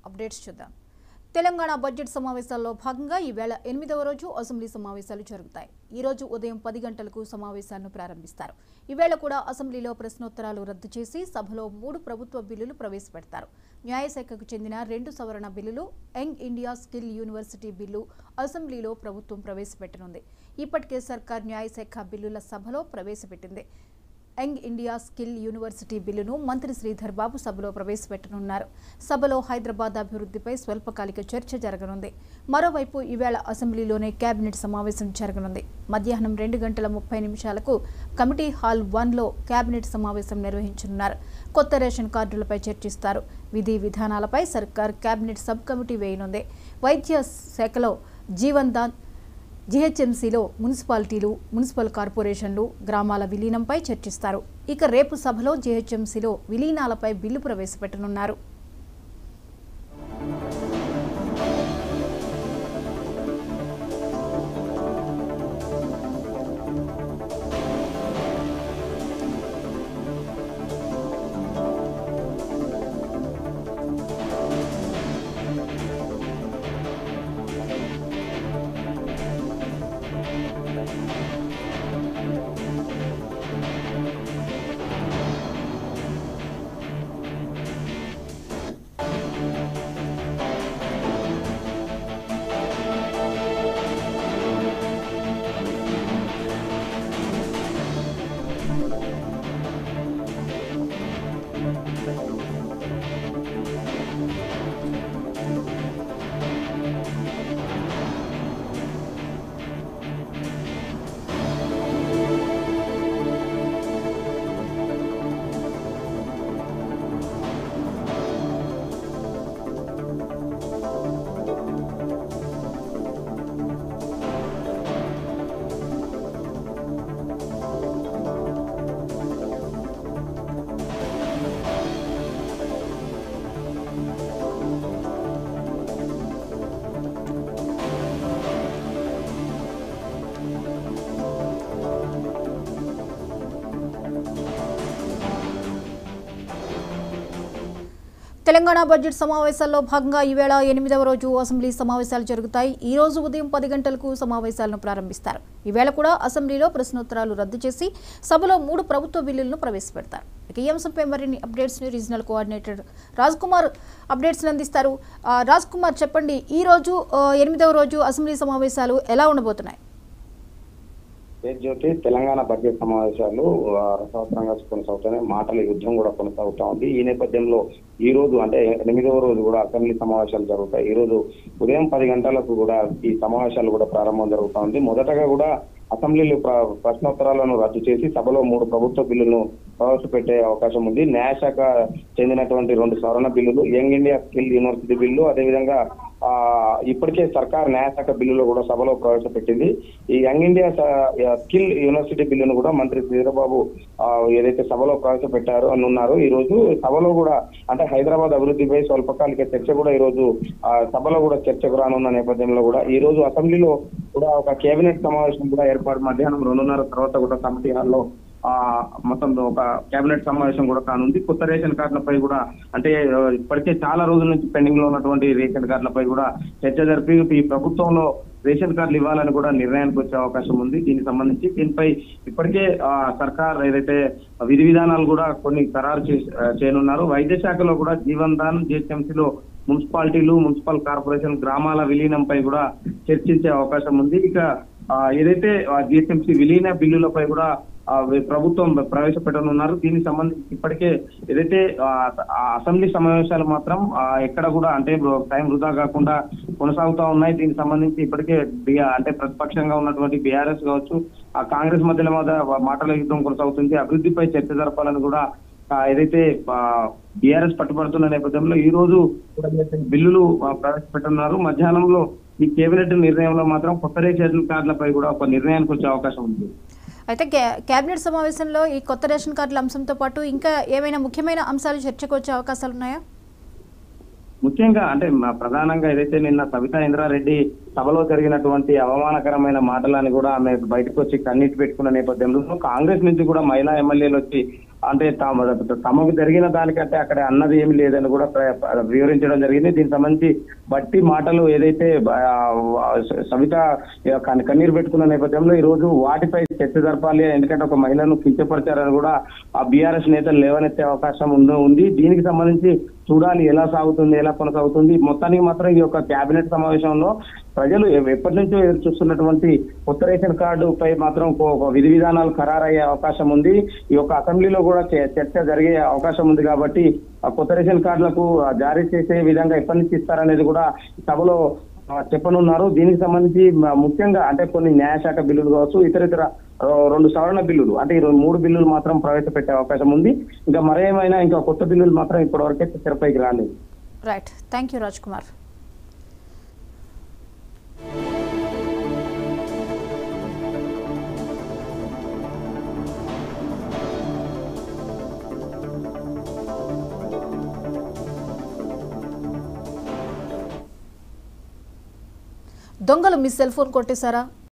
updates చూద్దాం Telangana budget సమావేశాల్లో భాగంగా ఈవేళ ఎనిమిదవ రోజు అసెంబ్లీ సమావేశాలు జరుగుతాయి ఈ రోజు ఉదయం పది గంటలకు సమావేశాలను ప్రారంభిస్తారు ఈవేళ కూడా అసెంబ్లీలో ప్రశ్నోత్తరాలు రద్దు చేసి సభలో మూడు ప్రభుత్వ బిల్లులు ప్రవేశపెడతారు న్యాయశాఖకు చెందిన రెండు సవరణ బిల్లులు young India skill university bill అసెంబ్లీలో ప్రభుత్వం ప్రవేశపెట్టనుంది ఇప్పటికే సర్కార్ న్యాయశాఖ బిల్లుల సభలో ప్రవేశపెట్టింది యంగ్ ఇండియా స్కిల్ యూనివర్సిటీ బిల్లును మంత్రి శ్రీధర్ బాబు సభలో ప్రవేశపెట్టనున్నారు సభలో హైదరాబాద్ అభివృద్ధిపై స్వల్పకాలిక చర్చ జరగనుంది మరోవైపు ఈవేళ అసెంబ్లీలోనే కేబినెట్ సమావేశం జరగనుంది మధ్యాహ్నం రెండు గంటల ముప్పై నిమిషాలకు కమిటీ హాల్ వన్లో కేబినెట్ సమావేశం నిర్వహించనున్నారు కొత్త రేషన్ కార్డులపై చర్చిస్తారు విధి విధానాలపై సర్కార్ కేబినెట్ సబ్ కమిటీ వేయనుంది వైద్య శాఖలో జీవన్ దాన్ జీహెచ్ఎంసీలో మున్సిపాలిటీలు మున్సిపల్ కార్పొరేషన్లు గ్రామాల విలీనంపై చర్చిస్తారు ఇక రేపు సభలో జీహెచ్ఎంసీలో విలీనాలపై బిల్లు ప్రవేశపెట్టనున్నారు తెలంగాణ బడ్జెట్ సమావేశాల్లో భాగంగా ఈవేళ ఎనిమిదవ రోజు అసెంబ్లీ సమావేశాలు జరుగుతాయి ఈ రోజు ఉదయం పది గంటలకు సమావేశాలను ప్రారంభిస్తారు ఈవేళ కూడా అసెంబ్లీలో ప్రశ్నోత్తరాలు రద్దు చేసి సభలో మూడు ప్రభుత్వ బిల్లులను ప్రవేశపెడతారు ఇక ఈ అంశంపై మరిన్ని అప్డేట్స్ ని regional coordinator Raj Kumar updates అందిస్తారు ఆ, రాజ్ కుమార్ చెప్పండి ఈ రోజు ఆ, ఎనిమిదవ రోజు అసెంబ్లీ సమావేశాలు ఎలా ఉండబోతున్నాయి పేరు జ్యోతి తెలంగాణ బడ్జెట్ సమావేశాలు ఆ, రసవత్తరంగా కొనసాగుతున్నాయి మాటల యుద్ధం కూడా కొనసాగుతా ఉంది ఈ నేపథ్యంలో ఈ రోజు అంటే ఎనిమిదవ రోజు కూడా అసెంబ్లీ సమావేశాలు జరుగుతాయి ఈ రోజు ఉదయం పది గంటలకు కూడా ఈ సమావేశాలు కూడా ప్రారంభం జరుగుతా ఉంది మొదటగా కూడా అసెంబ్లీలో ప్ర- ప్రశ్నోత్తరాలను రద్దు చేసి సభలో మూడు ప్రభుత్వ బిల్లులను ప్రవేశపెట్టే అవకాశం ఉంది న్యాయశాఖ చెందినటువంటి రెండు సవరణ బిల్లులు young India skill university bill అదేవిధంగా ఆ ఇప్పటికే సర్కార్ న్యాయశాఖ బిల్లులు కూడా సభలో ప్రవేశపెట్టింది ఈ యంగ్ ఇండియా స- స్కిల్ యూనివర్సిటీ బిల్లును కూడా మంత్రి శ్రీధరబాబు ఆ, ఏదైతే సభలో ప్రవేశపెట్టారో అని ఉన్నారు ఈ రోజు సభలో కూడా అంటే హైదరాబాద్ అభివృద్ధిపై స్వల్పకాలిక చర్చ కూడా ఈ రోజు ఆ, సభలో కూడా చర్చకు రానున్న నేపథ్యంలో కూడా ఈ రోజు అసెంబ్లీలో కూడా ఒక కేబినెట్ సమావేశం కూడా ఏర్పాటు మధ్యాహ్నం రెండున్నర తర్వాత కూడా కమిటీ హాల్లో ఆ మొత్తం ఒక కేబినెట్ సమావేశం కూడా కానుంది కొత్త రేషన్ కార్డులపై కూడా అంటే ఆ, ఇప్పటికే చాలా రోజుల నుంచి పెండింగ్ లో ఉన్నటువంటి రేషన్ కార్డులపై కూడా చర్చ జరిపి ఈ ప్రభుత్వంలో రేషన్ కార్డులు ఇవ్వాలని కూడా నిర్ణయానికి వచ్చే అవకాశం ఉంది దీనికి సంబంధించి దీనిపై ఇప్పటికే ఆ, సర్కార్ ఏదైతే విధి విధానాలు కూడా కొన్ని ఖరారు చేసి- ఆ, చేయనున్నారు వైద్య శాఖలో కూడా జీవన్ దాన్ జిహెచ్ఎంసీలో మున్సిపాలిటీలు మున్సిపల్ కార్పొరేషన్ గ్రామాల విలీనంపై కూడా చర్చించే అవకాశం ఉంది ఇక ఆ, ఏదైతే జిహెచ్ఎంసీ విలీన బిల్లులపై కూడా ఆ, ప్రభుత్వం ప్రవేశపెట్టనున్నారు దీనికి సంబంధించి ఇప్పటికే ఏదైతే ఆ, ఆ అసెంబ్లీ సమావేశాలు మాత్రం ఆ, ఎక్కడ కూడా అంటే టైం వృధా కాకుండా కొనసాగుతా ఉన్నాయి దీనికి సంబంధించి ఇప్పటికే బి- అంటే ప్రతిపక్షంగా ఉన్నటువంటి బీఆర్ఎస్ కావచ్చు ఆ కాంగ్రెస్ మధ్యలో మధ్య మాటల యుద్ధం కొనసాగుతుంది అభివృద్ధిపై చర్చ జరపాలని కూడా ఆ, ఏదైతే బీఆర్ఎస్ పట్టుబడుతున్న నేపథ్యంలో ఈ రోజు కూడా బిల్లులు ఆ, ప్రవేశపెట్టనున్నారు మధ్యాహ్నంలో ఈ కేబినెట్ నిర్ణయంలో మాత్రం కొత్త రేషన్ కార్డులపై కూడా ఒక నిర్ణయానికి వచ్చే అవకాశం ఉంది అయితే కే- కేబినెట్ సమావేశంలో ఈ కొత్త రేషన్ కార్డుల అంశంతో పాటు ఇంకా ఏమైనా ముఖ్యమైన అంశాలు చర్చకు వచ్చే అవకాశాలు ఉన్నాయా ముఖ్యంగా అంటే మా ప్రధానంగా ఏదైతే నిన్న సవితా ఇంద్రారెడ్డి సభలో జరిగినటువంటి అవమానకరమైన మాటలని కూడా ఆమె బయటకు వచ్చి కన్నీటి పెట్టుకున్న నేపథ్యంలో కాంగ్రెస్ నుంచి కూడా మహిళా ఎమ్మెల్యేలు వచ్చి అంటే తమ తమకు జరిగిన దానికంటే అక్కడ అన్నది ఏమి లేదని కూడా ప్ర- ప్ర- వివరించడం జరిగింది దీనికి సంబంధించి బట్టి మాటలు ఏదైతే ఆ, సవిత కన్- కన్నీరు పెట్టుకున్న నేపథ్యంలో ఈ రోజు వాటిపై చర్చ జరపాలి ఎందుకంటే ఒక మహిళను కించపరిచారని కూడా ఆ బీఆర్ఎస్ నేతలు లేవనెత్తే అవకాశం ఉందో ఉంది దీనికి సంబంధించి చూడాలి ఎలా సాగుతుంది ఎలా కొనసాగుతుంది మొత్తానికి మాత్రం ఈ యొక్క కేబినెట్ సమావేశంలో ప్రజలు ఎ- ఎప్పటి నుంచో ఎదురు చూస్తున్నటువంటి కొత్త రేషన్ కార్డు పై మాత్రం ఒక- ఒక విధి విధానాలు ఖరారయ్యే అవకాశం ఉంది ఈ యొక్క అసెంబ్లీలో కూడా చే- చర్చ జరిగే అవకాశం ఉంది కాబట్టి ఆ కొత్త రేషన్ కార్డులకు ఆ జారీ చేసే విధంగా ఎప్పటి నుంచి ఇస్తారనేది కూడా ఈ సభలో ఆ, చెప్పనున్నారు దీనికి సంబంధించి మ- ముఖ్యంగా అంటే కొన్ని న్యాయశాఖ బిల్లులు కావచ్చు ఇతర ఇతర ఆ, రెండు సవరణ బిల్లులు అంటే ఈ రెండు మూడు బిల్లులు మాత్రం ప్రవేశపెట్టే అవకాశం ఉంది ఇంకా మరేమైనా ఇంకా కొత్త బిల్లులు మాత్రం ఇప్పటివరకే తెరపైకి రాలేదు right thank you Raj Kumar దొంగలు మీ సెల్ ఫోన్ కొట్టేశారా